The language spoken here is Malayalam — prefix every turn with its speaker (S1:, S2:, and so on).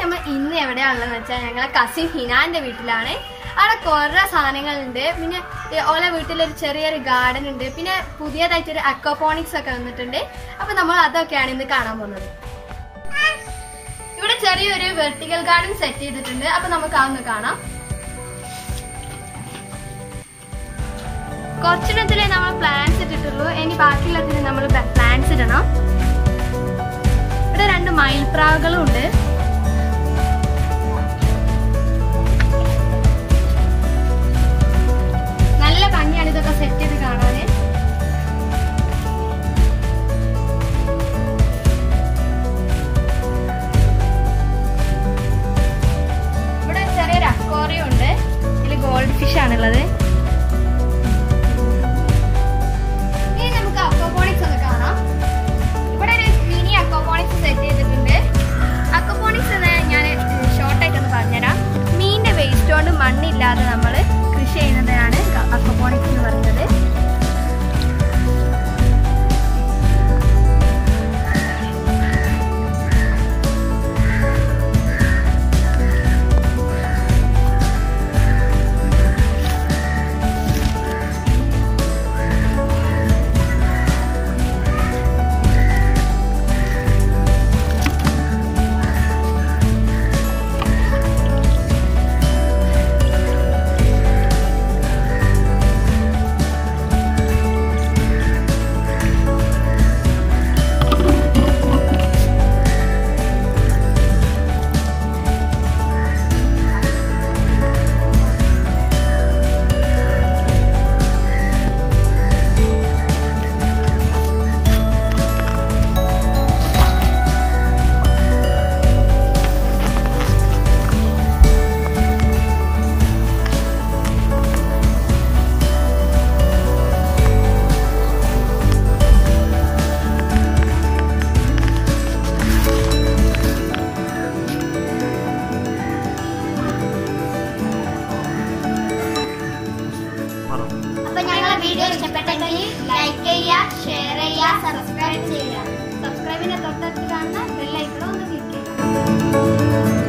S1: നമ്മൾ ഇന്ന് എവിടെയാണുള്ളതെന്ന് വെച്ചാൽ ഞങ്ങളെ കസിൻ ഹിനാന്റെ വീട്ടിലാണ് അവിടെ കുറെ സാധനങ്ങളുണ്ട് പിന്നെ ഈ ഓലെ വീട്ടിലൊരു ചെറിയൊരു ഗാർഡൻ ഉണ്ട് പിന്നെ പുതിയതായിട്ടൊരു അക്വപോണിക്സ് ഒക്കെ വന്നിട്ടുണ്ട് അപ്പൊ നമ്മൾ അതൊക്കെയാണ് ഇന്ന് കാണാൻ പോകുന്നത് ഇവിടെ ചെറിയൊരു വെർട്ടിക്കൽ ഗാർഡൻ സെറ്റ് ചെയ്തിട്ടുണ്ട് അപ്പൊ നമുക്ക് അതൊന്ന് കാണാം കുറച്ചിടത്തിലേ നമ്മൾ പ്ലാന്റ്സ് ഇട്ടിട്ടുള്ളൂ ഇനി ബാക്കിയുള്ളതിന് നമ്മൾ പ്ലാന്റ്സ് ഇടണം ഇവിടെ രണ്ട് മയിൽപ്രാവുകളും ഉണ്ട് നല്ല ഭംഗിയാണ് ഇതൊക്കെ സെറ്റ് ചെയ്ത് കാണാന് ഇവിടെ ചെറിയൊരു അക്വാറിയം ഉണ്ട് ഇതിൽ ഗോൾഡ് ഫിഷ് ആണുള്ളത് ഇനി നമുക്ക് അക്വപോണിക്സ് ഒന്ന് കാണാം ഇവിടെ ഒരു മിനി അക്വപോണിക്സ് സെറ്റ് ചെയ്തിട്ടുണ്ട് അക്വപോണിക്സ് എന്ന് ഞാൻ ഷോർട്ടായിട്ട് ഒന്ന് പറഞ്ഞുതരാം മീനിന്റെ വേസ്റ്റ് കൊണ്ട് മണ്ണില്ലാതെ നമ്മൾ കൃഷി ചെയ്യുന്നതിനാണ് അക്വപോണിക്സ് എന്ന് പറയുന്നത്
S2: അപ്പൊ ഞങ്ങളെ വീഡിയോ ഇഷ്ടപ്പെട്ടെങ്കിൽ ലൈക്ക് ചെയ്യുക ഷെയർ ചെയ്യുക സബ്സ്ക്രൈബ് ചെയ്യുക
S1: സബ്സ്ക്രൈബിന്റെ തൊട്ടടുത്ത് കാണുന്ന ബെല്ലൈക്കണം ഒന്ന് ക്ലിക്ക് ചെയ്യുക